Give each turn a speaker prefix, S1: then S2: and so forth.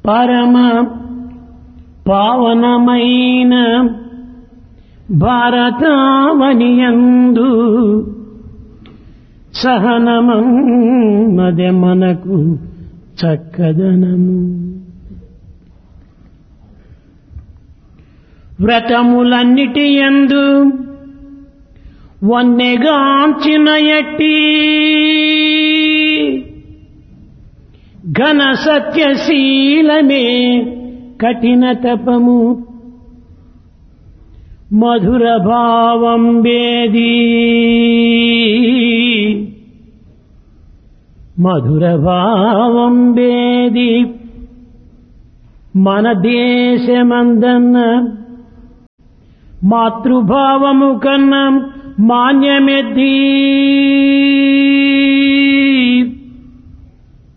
S1: పరమ పావనమైన భారతావనియందు సహనమదే మనకు చక్కదనము వ్రతములన్నిటి యందు వన్నెగాంచిన ఎట్టి ఘన సత్యశీలమే కఠిన తపము మధుర భావం వేది మధుర భావం వేది మన దేశమందన్న మాతృభావము కన్నా మాన్యమెద్దీ